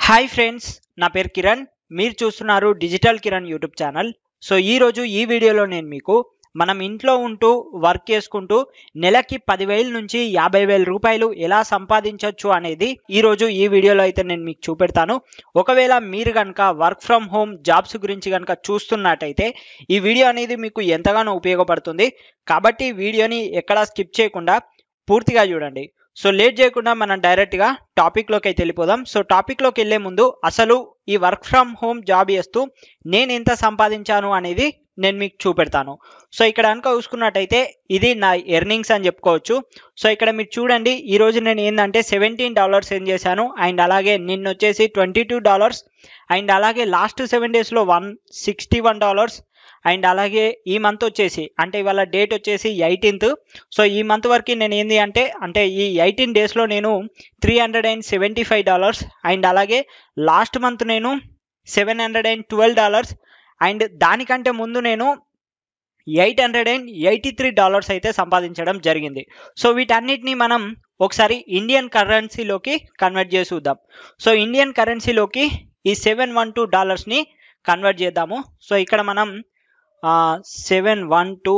hi friends నా పేరు కిరణ్ మీరు చూస్తున్నారు digital Kiran YouTube channel so ఈరోజు ఈ వీడియోలో నేను మీకు మనం ఇంట్లో ఉంటూ వర్క్ చేసుకుంటూ నెలకి పదివేల నుంచి యాభై వేల రూపాయలు ఎలా సంపాదించవచ్చు అనేది ఈరోజు ఈ వీడియోలో అయితే నేను మీకు చూపెడతాను ఒకవేళ మీరు కనుక వర్క్ ఫ్రమ్ హోమ్ జాబ్స్ గురించి కనుక చూస్తున్నట్టయితే ఈ వీడియో అనేది మీకు ఎంతగానో ఉపయోగపడుతుంది కాబట్టి ఈ వీడియోని ఎక్కడా స్కిప్ చేయకుండా పూర్తిగా చూడండి సో లేట్ చేయకుండా మనం డైరెక్ట్గా టాపిక్లోకి అయితే వెళ్ళిపోదాం సో టాపిక్లోకి వెళ్ళే ముందు అసలు ఈ వర్క్ ఫ్రమ్ హోమ్ జాబ్ చేస్తూ నేను ఎంత సంపాదించాను అనేది నేను మీకు చూపెడతాను సో ఇక్కడ కనుక చూసుకున్నట్టయితే ఇది నా ఎర్నింగ్స్ అని చెప్పుకోవచ్చు సో ఇక్కడ మీరు చూడండి ఈరోజు నేను ఏంటంటే సెవెంటీన్ డాలర్స్ ఏం చేశాను అండ్ అలాగే నిన్న వచ్చేసి ట్వంటీ టూ డాలర్స్ అండ్ అలాగే లాస్ట్ సెవెన్ డేస్లో one sixty one dollars and అలాగే ఈ మంత్ వచ్చేసి అంటే ఇవాళ డేట్ వచ్చేసి ఎయిటీన్త్ సో ఈ మంత్ వరకు నేను ఏంది అంటే అంటే ఈ ఎయిటీన్ డేస్లో నేను three hundred and seventy five dollars and అలాగే లాస్ట్ మంత్ నేను seven hundred and twelve dollars and దానికంటే ముందు నేను eight hundred and eighty three dollars అయితే సంపాదించడం జరిగింది సో వీటన్నిటిని మనం ఒకసారి ఇండియన్ కరెన్సీలోకి కన్వర్ట్ చేసి చూద్దాం సో ఇండియన్ కరెన్సీలోకి ఈ సెవెన్ వన్ టూ డాలర్స్ని కన్వర్ట్ చేద్దాము సో ఇక్కడ మనం seven one two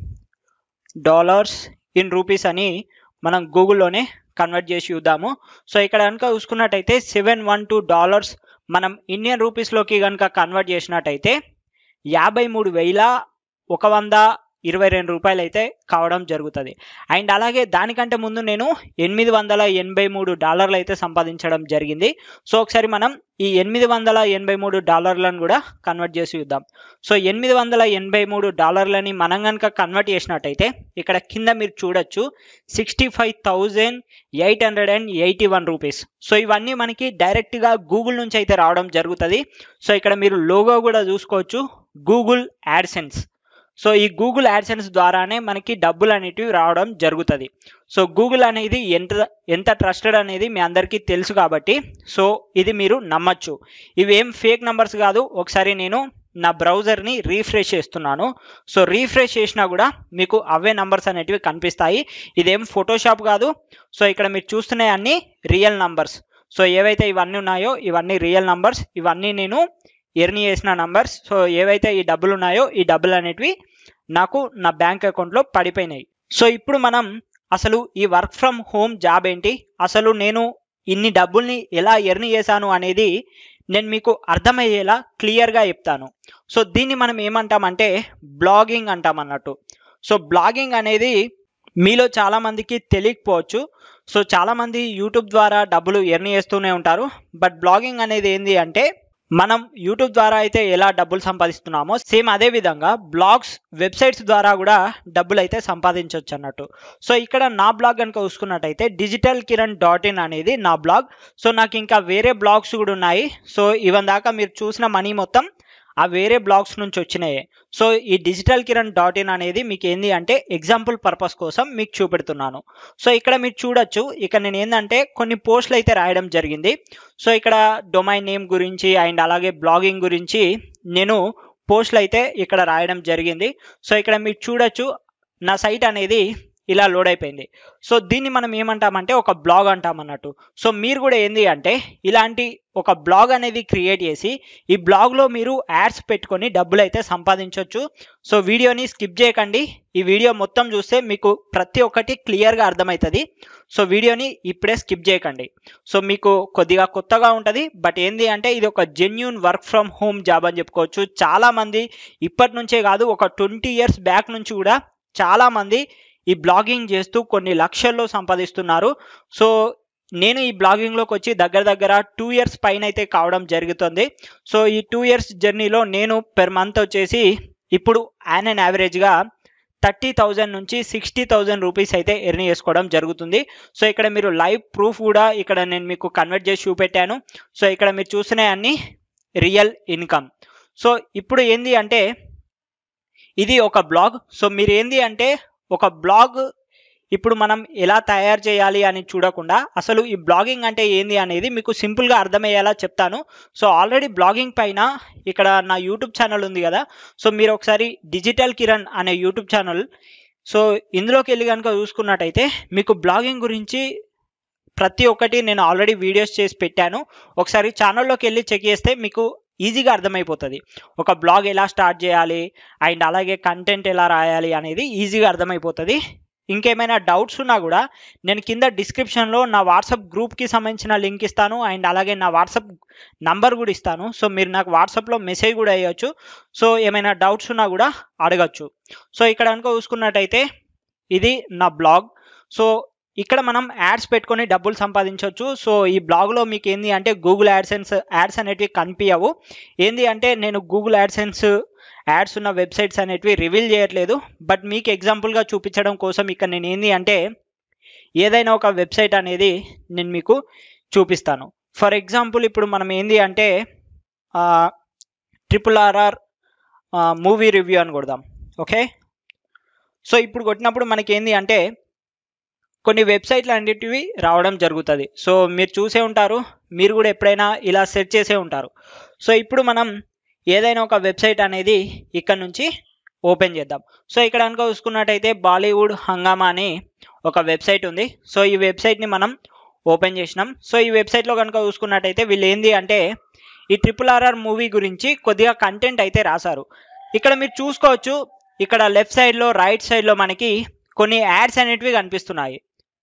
dollars in rupees అని మనం గూగుల్లోనే కన్వర్ట్ చేసి చూద్దాము సో ఇక్కడ కనుక చూసుకున్నట్టయితే సెవెన్ వన్ టూ డాలర్స్ మనం ఇండియన్ రూపీస్లోకి కనుక కన్వర్ట్ చేసినట్టయితే యాభై మూడు వేల ఒక వంద ఇరవై రెండు రూపాయలు అయితే కావడం జరుగుతుంది అండ్ అలాగే దానికంటే ముందు నేను ఎనిమిది వందల ఎనభై మూడు డాలర్లు అయితే సంపాదించడం జరిగింది సో ఒకసారి మనం ఈ ఎనిమిది వందల ఎనభై మూడు డాలర్లను కూడా కన్వర్ట్ చేసి చూద్దాం సో ఎనిమిది వందల ఎనభై మూడు డాలర్లని మనం కనుక కన్వర్ట్ చేసినట్టయితే ఇక్కడ కింద మీరు చూడొచ్చు sixty five thousand eight hundred and eighty one rupees so ఇవన్నీ మనకి డైరెక్ట్గా గూగుల్ నుంచి అయితే రావడం జరుగుతుంది సో ఇక్కడ మీరు లోగో కూడా చూసుకోవచ్చు గూగుల్ యాడ్సెన్స్ సో ఈ గూగుల్ యాడ్సెన్స్ ద్వారానే మనకి డబ్బులు అనేటివి రావడం జరుగుతుంది సో గూగుల్ అనేది ఎంత ఎంత ట్రస్టెడ్ అనేది మీ అందరికీ తెలుసు కాబట్టి సో ఇది మీరు నమ్మచ్చు ఇవేం ఫేక్ నంబర్స్ కాదు ఒకసారి నేను నా బ్రౌజర్ని రీఫ్రెష్ చేస్తున్నాను సో రీఫ్రెష్ చేసినా కూడా మీకు అవే నంబర్స్ అనేటివి కనిపిస్తాయి ఇదేం ఫోటోషాప్ కాదు సో ఇక్కడ మీరు చూస్తున్నాయి అన్ని రియల్ నంబర్స్ సో ఏవైతే ఇవన్నీ ఉన్నాయో ఇవన్నీ రియల్ నంబర్స్ ఇవన్నీ నేను ఎర్న్ చేసిన నంబర్స్ సో ఏవైతే ఈ డబ్బులు ఉన్నాయో ఈ డబ్బులు అనేటివి నాకు నా బ్యాంక్ అకౌంట్లో పడిపోయినాయి సో ఇప్పుడు మనం అసలు ఈ వర్క్ ఫ్రమ్ హోమ్ జాబ్ ఏంటి అసలు నేను ఇన్ని డబ్బుల్ని ఎలా ఎర్న్ చేశాను అనేది నేను మీకు అర్థమయ్యేలా క్లియర్గా చెప్తాను సో దీన్ని మనం ఏమంటామంటే బ్లాగింగ్ అంటాం అన్నట్టు సో బ్లాగింగ్ అనేది మీలో చాలామందికి తెలియకపోవచ్చు సో చాలామంది యూట్యూబ్ ద్వారా డబ్బులు ఎర్న్ చేస్తూనే ఉంటారు బట్ బ్లాగింగ్ అనేది ఏంటి అంటే మనం యూట్యూబ్ ద్వారా అయితే ఎలా డబ్బులు సంపాదిస్తున్నామో సేమ్ అదే విధంగా బ్లాగ్స్ వెబ్సైట్స్ ద్వారా కూడా డబ్బులు అయితే సంపాదించవచ్చు అన్నట్టు సో ఇక్కడ నా బ్లాగ్ కనుక చూసుకున్నట్టయితే డిజిటల్ కిరణ్ డాట్ ఇన్ అనేది నా బ్లాగ్ సో నాకు ఇంకా వేరే బ్లాగ్స్ కూడా ఉన్నాయి సో ఇవన్ దాకా మీరు చూసిన మనీ మొత్తం ఆ వేరే బ్లాగ్స్ నుంచి వచ్చినాయి సో ఈ డిజిటల్ కిరణ్ డాట్ ఇన్ అనేది మీకు ఏంది అంటే ఎగ్జాంపుల్ పర్పస్ కోసం మీకు చూపెడుతున్నాను సో ఇక్కడ మీరు చూడొచ్చు ఇక నేను ఏంటంటే కొన్ని పోస్టులు అయితే రాయడం జరిగింది సో ఇక్కడ డొమైన్ నేమ్ గురించి అండ్ అలాగే బ్లాగింగ్ గురించి నేను పోస్టులు అయితే ఇక్కడ రాయడం జరిగింది సో ఇక్కడ మీరు చూడొచ్చు నా సైట్ అనేది ఇలా లోడ్ అయిపోయింది సో దీన్ని మనం ఏమంటామంటే ఒక బ్లాగ్ అంటాం అన్నట్టు సో మీరు కూడా ఏంది అంటే ఇలాంటి ఒక బ్లాగ్ అనేది క్రియేట్ చేసి ఈ బ్లాగ్లో మీరు యాడ్స్ పెట్టుకొని డబ్బులు అయితే సంపాదించవచ్చు సో వీడియోని స్కిప్ చేయకండి ఈ వీడియో మొత్తం చూస్తే మీకు ప్రతి ఒక్కటి క్లియర్గా అర్థమవుతుంది సో వీడియోని ఇప్పుడే స్కిప్ చేయకండి సో మీకు కొద్దిగా కొత్తగా ఉంటుంది బట్ ఏంది అంటే ఇది ఒక genuine work from home job అని చెప్పుకోవచ్చు చాలామంది ఇప్పటి నుంచే కాదు ఒక ట్వంటీ ఇయర్స్ బ్యాక్ నుంచి కూడా చాలామంది ఈ బ్లాగింగ్ చేస్తూ కొన్ని లక్షల్లో సంపాదిస్తున్నారు సో నేను ఈ బ్లాగింగ్లోకి వచ్చి దగ్గర దగ్గర టూ ఇయర్స్ పైన అయితే కావడం జరుగుతుంది సో ఈ టూ ఇయర్స్ జర్నీలో నేను పెర్ మంత్ వచ్చేసి ఇప్పుడు యాన్ అండ్ యావరేజ్గా థర్టీ థౌజండ్ నుంచి సిక్స్టీ థౌజండ్ రూపీస్ అయితే ఎర్న్ చేసుకోవడం జరుగుతుంది సో ఇక్కడ మీరు లైవ్ ప్రూఫ్ కూడా ఇక్కడ నేను మీకు కన్వర్ట్ చేసి చూపెట్టాను సో ఇక్కడ మీరు చూసిన అన్ని రియల్ ఇన్కమ్ సో ఇప్పుడు ఏంది అంటే ఇది ఒక బ్లాగ్ సో మీరు ఏంది అంటే ఒక బ్లాగ్ ఇప్పుడు మనం ఎలా తయారు చేయాలి అని చూడకుండా అసలు ఈ బ్లాగింగ్ అంటే ఏంది అనేది మీకు సింపుల్గా అర్థమయ్యేలా చెప్తాను సో ఆల్రెడీ బ్లాగింగ్ పైన ఇక్కడ నా యూట్యూబ్ ఛానల్ ఉంది కదా సో మీరు ఒకసారి డిజిటల్ కిరణ్ అనే యూట్యూబ్ ఛానల్ సో ఇందులోకి వెళ్ళి కనుక చూసుకున్నట్టయితే మీకు బ్లాగింగ్ గురించి ప్రతి ఒక్కటి నేను ఆల్రెడీ వీడియోస్ చేసి పెట్టాను ఒకసారి ఛానల్లోకి వెళ్ళి చెక్ చేస్తే మీకు ఈజీగా అర్థమైపోతుంది ఒక బ్లాగ్ ఎలా స్టార్ట్ చేయాలి అండ్ అలాగే కంటెంట్ ఎలా రాయాలి అనేది ఈజీగా అర్థమైపోతుంది ఇంకేమైనా డౌట్స్ ఉన్నా కూడా నేను కింద డిస్క్రిప్షన్లో నా వాట్సాప్ గ్రూప్కి సంబంధించిన లింక్ ఇస్తాను అండ్ అలాగే నా వాట్సాప్ నంబర్ కూడా ఇస్తాను సో మీరు నాకు వాట్సాప్లో మెసేజ్ కూడా వేయచ్చు సో ఏమైనా డౌట్స్ ఉన్నా కూడా అడగచ్చు సో ఇక్కడ కనుక చూసుకున్నట్టయితే ఇది నా బ్లాగ్ సో ఇక్కడ మనం యాడ్స్ పెట్టుకొని డబ్బులు సంపాదించవచ్చు సో ఈ బ్లాగ్లో మీకు ఏంది అంటే గూగుల్ యాడ్సెన్స్ యాడ్స్ అనేటివి కనిపించవు ఏంది అంటే నేను గూగుల్ యాడ్సెన్స్ యాడ్స్ ఉన్న వెబ్సైట్స్ అనేటివి రివీల్ చేయట్లేదు బట్ మీకు ఎగ్జాంపుల్గా చూపించడం కోసం ఇక్కడ నేను ఏంది అంటే ఏదైనా ఒక వెబ్సైట్ అనేది నేను మీకు చూపిస్తాను ఫర్ ఎగ్జాంపుల్ ఇప్పుడు మనం ఏంది అంటే ట్రిపుల్ ఆర్ఆర్ మూవీ రివ్యూ అని కొడదాం ఓకే సో ఇప్పుడు కొట్టినప్పుడు మనకి ఏంది అంటే కొన్ని వెబ్సైట్లు అనేటివి రావడం జరుగుతుంది సో మీరు చూసే ఉంటారు మీరు కూడా ఎప్పుడైనా ఇలా సెర్చ్ చేసే ఉంటారు సో ఇప్పుడు మనం ఏదైనా ఒక వెబ్సైట్ అనేది ఇక్కడ నుంచి ఓపెన్ చేద్దాం సో ఇక్కడ కనుక చూసుకున్నట్టయితే బాలీవుడ్ హంగామా అని ఒక వెబ్సైట్ ఉంది సో ఈ వెబ్సైట్ని మనం ఓపెన్ చేసినాం సో ఈ వెబ్సైట్లో కనుక చూసుకున్నట్టయితే వీళ్ళు ఏంది అంటే ఈ ట్రిపుల్ ఆర్ఆర్ మూవీ గురించి కొద్దిగా కంటెంట్ అయితే రాశారు ఇక్కడ మీరు చూసుకోవచ్చు ఇక్కడ లెఫ్ట్ సైడ్లో రైట్ సైడ్లో మనకి కొన్ని యాడ్స్ అనేటివి కనిపిస్తున్నాయి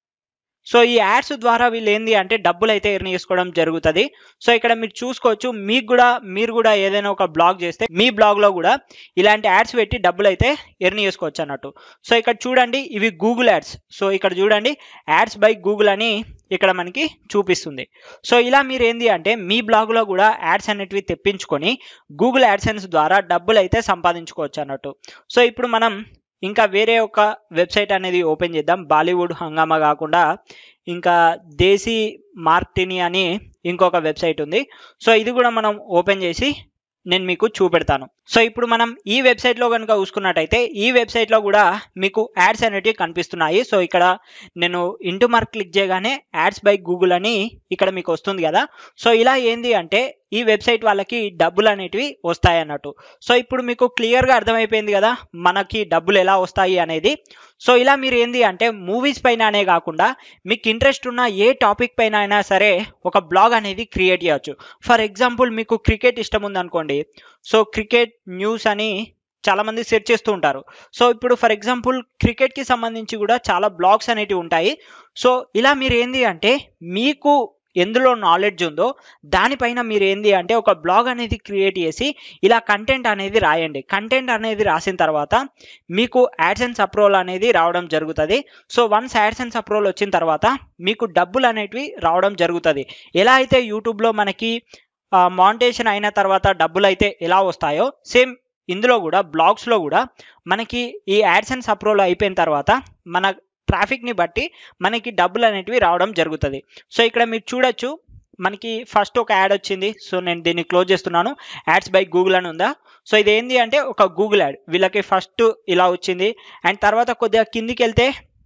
సో ఈ యాడ్స్ ద్వారా వీళ్ళు ఏంది అంటే డబ్బులు అయితే ఎర్న్ చేసుకోవడం జరుగుతుంది సో ఇక్కడ మీరు చూసుకోవచ్చు మీకు కూడా మీరు కూడా ఏదైనా ఒక బ్లాగ్ చేస్తే మీ బ్లాగ్లో కూడా ఇలాంటి యాడ్స్ పెట్టి డబ్బులు అయితే ఎర్న్ చేసుకోవచ్చు అన్నట్టు సో ఇక్కడ చూడండి ఇవి గూగుల్ యాడ్స్ సో ఇక్కడ చూడండి యాడ్స్ బై గూగుల్ అని ఇక్కడ మనకి చూపిస్తుంది సో ఇలా మీరు ఏంది అంటే మీ బ్లాగ్లో కూడా యాడ్స్ అనేటివి తెప్పించుకొని గూగుల్ యాడ్సెన్స్ ద్వారా డబ్బులు అయితే సంపాదించుకోవచ్చు అన్నట్టు సో ఇప్పుడు మనం ఇంకా వేరే ఒక వెబ్సైట్ అనేది ఓపెన్ చేద్దాం బాలీవుడ్ హంగామా కాకుండా ఇంకా దేశీ మార్టిని అని ఇంకొక వెబ్సైట్ ఉంది సో ఇది కూడా మనం ఓపెన్ చేసి నేను మీకు చూపెడతాను సో ఇప్పుడు మనం ఈ వెబ్సైట్లో కనుక చూసుకున్నట్టయితే ఈ వెబ్సైట్లో కూడా మీకు యాడ్స్ అనేటివి కనిపిస్తున్నాయి సో ఇక్కడ నేను ఇంటూ మార్క్ క్లిక్ చేయగానే యాడ్స్ బై గూగుల్ అని ఇక్కడ మీకు వస్తుంది కదా సో ఇలా ఏంది అంటే ఈ వెబ్సైట్ వాళ్ళకి డబ్బులు అనేటివి వస్తాయి అన్నట్టు సో ఇప్పుడు మీకు క్లియర్గా అర్థమైపోయింది కదా మనకి డబ్బులు ఎలా వస్తాయి అనేది సో ఇలా మీరు ఏంది అంటే మూవీస్ పైన అనే కాకుండా మీకు ఇంట్రెస్ట్ ఉన్న ఏ టాపిక్ పైన అయినా సరే ఒక బ్లాగ్ అనేది క్రియేట్ చేయొచ్చు ఫర్ ఎగ్జాంపుల్ మీకు క్రికెట్ ఇష్టం ఉందనుకోండి సో క్రికెట్ న్యూస్ అని చాలామంది సెర్చ్ చేస్తూ ఉంటారు సో ఇప్పుడు ఫర్ ఎగ్జాంపుల్ క్రికెట్కి సంబంధించి కూడా చాలా బ్లాగ్స్ అనేటివి ఉంటాయి సో ఇలా మీరు ఏంది అంటే మీకు ఎందులో నాలెడ్జ్ ఉందో దానిపైన మీరు ఏంది అంటే ఒక బ్లాగ్ అనేది క్రియేట్ చేసి ఇలా కంటెంట్ అనేది రాయండి కంటెంట్ అనేది రాసిన తర్వాత మీకు యాడ్సెన్స్ అప్రూవల్ అనేది రావడం జరుగుతుంది సో వన్స్ యాడ్సెన్స్ అప్రూవల్ వచ్చిన తర్వాత మీకు డబ్బులు అనేటివి రావడం జరుగుతుంది ఎలా అయితే యూట్యూబ్లో మనకి మానిటేషన్ అయిన తర్వాత డబ్బులు అయితే ఎలా వస్తాయో సేమ్ ఇందులో కూడా బ్లాగ్స్లో కూడా మనకి ఈ యాడ్సెన్స్ అప్రూవల్ అయిపోయిన తర్వాత మన ట్రాఫిక్ని బట్టి మనకి డబ్బులు అనేటివి రావడం జరుగుతుంది సో ఇక్కడ మీరు చూడొచ్చు మనకి ఫస్ట్ ఒక యాడ్ వచ్చింది సో నేను దీన్ని క్లోజ్ చేస్తున్నాను యాడ్స్ బై గూగుల్ అని ఉందా సో ఇది ఏంది అంటే ఒక గూగుల్ యాడ్ వీళ్ళకి ఫస్ట్ ఇలా వచ్చింది అండ్ తర్వాత కొద్దిగా కిందికి వెళ్తే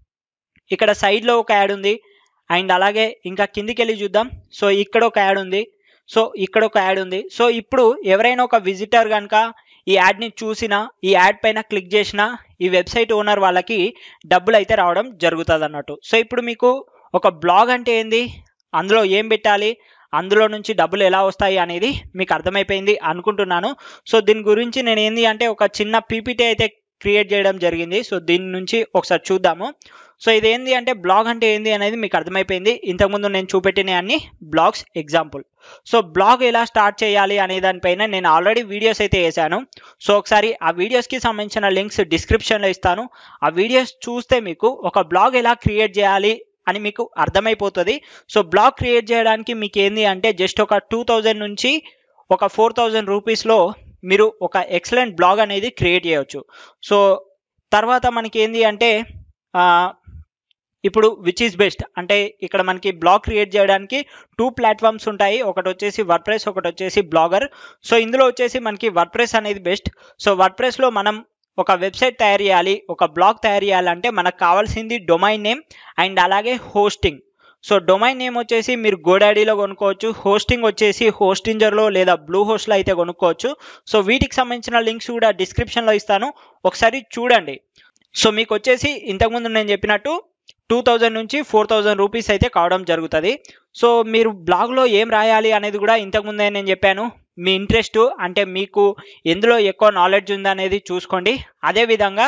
ఇక్కడ సైడ్లో ఒక యాడ్ ఉంది అండ్ అలాగే ఇంకా కిందికి వెళ్ళి చూద్దాం సో ఇక్కడ ఒక యాడ్ ఉంది సో ఇక్కడ ఒక యాడ్ ఉంది సో ఇప్పుడు ఎవరైనా ఒక విజిటర్ కనుక ఈ యాడ్ని చూసినా ఈ యాడ్ పైన క్లిక్ చేసినా ఈ వెబ్సైట్ ఓనర్ వాళ్ళకి డబ్బులు అయితే రావడం జరుగుతుంది అన్నట్టు సో ఇప్పుడు మీకు ఒక బ్లాగ్ అంటే ఏంది అందులో ఏం పెట్టాలి అందులో నుంచి డబ్బులు ఎలా వస్తాయి అనేది మీకు అర్థమైపోయింది అనుకుంటున్నాను సో దీని గురించి నేను ఏంది అంటే ఒక చిన్న పీపీటీ అయితే క్రియేట్ చేయడం జరిగింది సో దీని నుంచి ఒకసారి చూద్దాము సో ఇది ఏంది అంటే బ్లాగ్ అంటే ఏంది అనేది మీకు అర్థమైపోయింది ఇంతకుముందు నేను చూపెట్టిన అన్ని బ్లాగ్స్ ఎగ్జాంపుల్ సో బ్లాగ్ ఎలా స్టార్ట్ చేయాలి అనే దానిపైన నేను ఆల్రెడీ వీడియోస్ అయితే వేసాను సో ఒకసారి ఆ వీడియోస్కి సంబంధించిన లింక్స్ డిస్క్రిప్షన్లో ఇస్తాను ఆ వీడియోస్ చూస్తే మీకు ఒక బ్లాగ్ ఎలా క్రియేట్ చేయాలి అని మీకు అర్థమైపోతుంది సో బ్లాగ్ క్రియేట్ చేయడానికి మీకు ఏంది అంటే జస్ట్ ఒక టూ థౌజండ్ నుంచి ఒక ఫోర్ థౌజండ్ రూపీస్లో మీరు ఒక ఎక్సలెంట్ బ్లాగ్ అనేది క్రియేట్ చేయవచ్చు సో తర్వాత మనకి ఏంది అంటే ఇప్పుడు విచ్ ఈస్ బెస్ట్ అంటే ఇక్కడ మనకి బ్లాగ్ క్రియేట్ చేయడానికి టూ ప్లాట్ఫామ్స్ ఉంటాయి ఒకటి వచ్చేసి వర్డ్ ఒకటి వచ్చేసి బ్లాగర్ సో ఇందులో వచ్చేసి మనకి వర్డ్ అనేది బెస్ట్ సో వర్డ్ లో మనం ఒక వెబ్సైట్ తయారు చేయాలి ఒక బ్లాగ్ తయారు చేయాలంటే మనకు కావాల్సింది డొమైన్ నేమ్ అండ్ అలాగే హోస్టింగ్ సో డొమైన్ నేమ్ వచ్చేసి మీరు గోడాడీలో కొనుక్కోవచ్చు హోస్టింగ్ వచ్చేసి హోస్టింజర్లో లేదా బ్లూ హోస్ట్లో అయితే కొనుక్కోవచ్చు సో వీటికి సంబంధించిన లింక్స్ కూడా డిస్క్రిప్షన్లో ఇస్తాను ఒకసారి చూడండి సో మీకు వచ్చేసి ఇంతకుముందు నేను చెప్పినట్టు టూ థౌజండ్ నుంచి ఫోర్ థౌజండ్ రూపీస్ అయితే కావడం జరుగుతుంది సో మీరు బ్లాగ్లో ఏం రాయాలి అనేది కూడా ఇంతకుముందే నేను చెప్పాను మీ ఇంట్రెస్ట్ అంటే మీకు ఎందులో ఎక్కువ నాలెడ్జ్ ఉందనేది చూసుకోండి అదేవిధంగా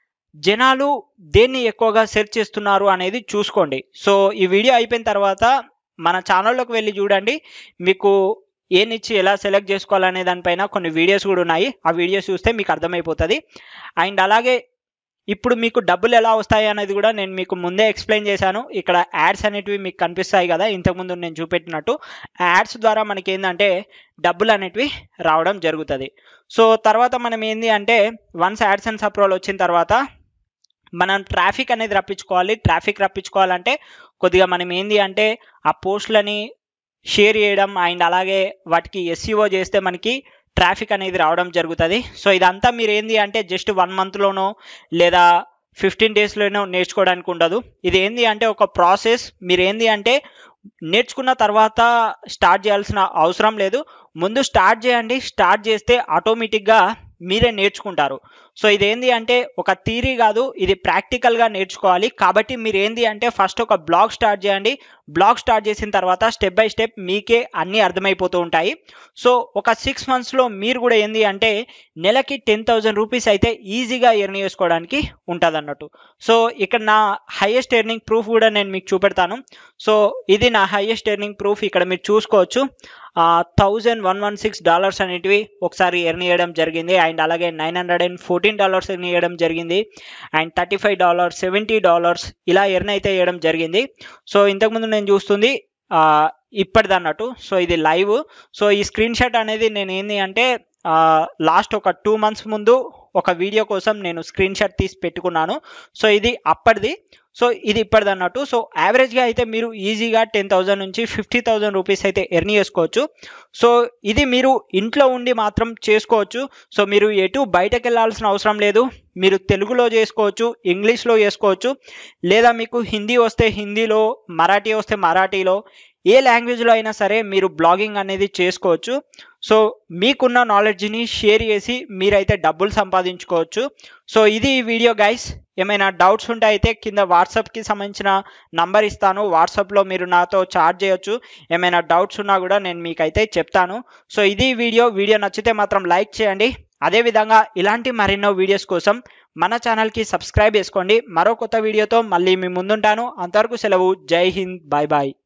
జనాలు దేన్ని ఎక్కువగా సెర్చ్ చేస్తున్నారు అనేది చూసుకోండి సో ఈ వీడియో అయిపోయిన తర్వాత మన ఛానల్లోకి వెళ్ళి చూడండి మీకు ఏ నిచ్చి ఎలా సెలెక్ట్ చేసుకోవాలనే దానిపైన కొన్ని వీడియోస్ కూడా ఉన్నాయి ఆ వీడియోస్ చూస్తే మీకు అర్థమైపోతుంది అండ్ అలాగే ఇప్పుడు మీకు డబ్బులు ఎలా వస్తాయి అనేది కూడా నేను మీకు ముందే ఎక్స్ప్లెయిన్ చేశాను ఇక్కడ యాడ్స్ అనేటివి మీకు కనిపిస్తాయి కదా ఇంతకుముందు నేను చూపెట్టినట్టు యాడ్స్ ద్వారా మనకి ఏంటంటే డబ్బులు అనేటివి రావడం జరుగుతుంది సో తర్వాత మనం ఏంది అంటే వన్స్ యాడ్స్ అండ్ అప్రూవల్ వచ్చిన తర్వాత మనం ట్రాఫిక్ అనేది రప్పించుకోవాలి ట్రాఫిక్ రప్పించుకోవాలంటే కొద్దిగా మనం ఏంది అంటే ఆ పోస్టులని షేర్ చేయడం అండ్ అలాగే వాటికి ఎస్సీఓ చేస్తే మనకి ట్రాఫిక్ అనేది రావడం జరుగుతుంది సో ఇదంతా మీరు ఏంది అంటే జస్ట్ వన్ మంత్లోనో లేదా ఫిఫ్టీన్ డేస్లోనో నేర్చుకోవడానికి ఉండదు ఇది ఏంది అంటే ఒక ప్రాసెస్ మీరు ఏంది అంటే నేర్చుకున్న తర్వాత స్టార్ట్ చేయాల్సిన అవసరం లేదు ముందు స్టార్ట్ చేయండి స్టార్ట్ చేస్తే ఆటోమేటిక్గా మీరే నేర్చుకుంటారు సో ఇదేంది అంటే ఒక థీరీ కాదు ఇది ప్రాక్టికల్గా నేర్చుకోవాలి కాబట్టి మీరు ఏంది అంటే ఫస్ట్ ఒక బ్లాగ్ స్టార్ట్ చేయండి బ్లాగ్ స్టార్ట్ చేసిన తర్వాత స్టెప్ బై స్టెప్ మీకే అన్నీ అర్థమైపోతూ ఉంటాయి సో ఒక సిక్స్ మంత్స్లో మీరు కూడా ఏంది అంటే నెలకి టెన్ థౌజండ్ రూపీస్ అయితే ఈజీగా ఎర్న్ చేసుకోవడానికి ఉంటుంది అన్నట్టు సో ఇక్కడ నా హైయెస్ట్ ఎర్నింగ్ ప్రూఫ్ కూడా నేను మీకు చూపెడతాను సో ఇది నా హైయెస్ట్ ఎర్నింగ్ ప్రూఫ్ ఇక్కడ మీరు చూసుకోవచ్చు thousand one one six dollars అనేటివి ఒకసారి ఎర్న్ చేయడం జరిగింది అండ్ అలాగే nine hundred and fourteen dollars earn చేయడం జరిగింది and thirty five dollars seventy dollars ఇలా ఎర్న్ అయితే చేయడం జరిగింది సో ఇంతకుముందు నేను చూస్తుంది ఇప్పటిది అన్నట్టు సో ఇది లైవ్ సో ఈ స్క్రీన్ షాట్ అనేది నేను ఏంది అంటే లాస్ట్ ఒక టూ మంత్స్ ముందు ఒక వీడియో కోసం నేను స్క్రీన్ షాట్ తీసి పెట్టుకున్నాను సో ఇది అప్పటిది సో ఇది ఇప్పటిది అన్నట్టు సో యావరేజ్గా అయితే మీరు ఈజీగా టెన్ థౌజండ్ నుంచి ఫిఫ్టీ థౌజండ్ రూపీస్ అయితే ఎర్న్ చేసుకోవచ్చు సో ఇది మీరు ఇంట్లో ఉండి మాత్రం చేసుకోవచ్చు సో మీరు ఎటు బయటకు వెళ్ళాల్సిన అవసరం లేదు మీరు తెలుగులో చేసుకోవచ్చు ఇంగ్లీష్లో చేసుకోవచ్చు లేదా మీకు హిందీ వస్తే హిందీలో మరాఠీ వస్తే మరాఠీలో ఏ లాంగ్వేజ్లో అయినా సరే మీరు బ్లాగింగ్ అనేది చేసుకోవచ్చు సో మీకున్న నాలెడ్జ్ని షేర్ చేసి మీరైతే డబ్బులు సంపాదించుకోవచ్చు సో ఇది ఈ వీడియో గైస్ ఏమైనా డౌట్స్ ఉంటే అయితే కింద వాట్సాప్కి సంబంధించిన నంబర్ ఇస్తాను వాట్సాప్లో మీరు నాతో చాట్ చేయొచ్చు ఏమైనా డౌట్స్ ఉన్నా కూడా నేను మీకైతే చెప్తాను సో ఇది వీడియో వీడియో నచ్చితే మాత్రం లైక్ చేయండి అదేవిధంగా ఇలాంటి మరెన్నో వీడియోస్ కోసం మన ఛానల్కి సబ్స్క్రైబ్ చేసుకోండి మరో కొత్త వీడియోతో మళ్ళీ మీ ముందుంటాను అంతవరకు సెలవు జై హింద్ బాయ్ బాయ్